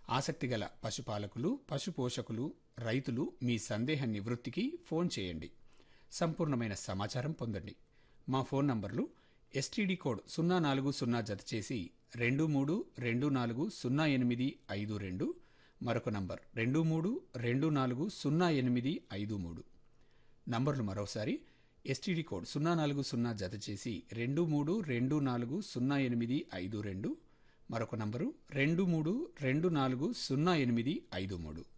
ఆసక్తిగల పశుపాలకులు పశుపోషకులు రైతులు మీ సందేహ నివృత్తికి ఫోన్ చేయండి సంపూర్ణమైన సమాచారం పొందండి మా ఫోన్ నంబర్లు ఎస్టీడీ కోడ్ సున్నా నాలుగు సున్నా జత చేసి రెండు మూడు రెండు నాలుగు సున్నా ఎనిమిది ఐదు రెండు మరొక నంబర్ రెండు మూడు రెండు నాలుగు సున్నా ఎనిమిది ఐదు మూడు నంబర్లు మరోసారి ఎస్టీడీ కోడ్ సున్నా నాలుగు సున్నా జత చేసి రెండు మూడు రెండు నాలుగు సున్నా ఎనిమిది ఐదు రెండు మరొక నంబరు రెండు మూడు రెండు నాలుగు సున్నా ఎనిమిది ఐదు మూడు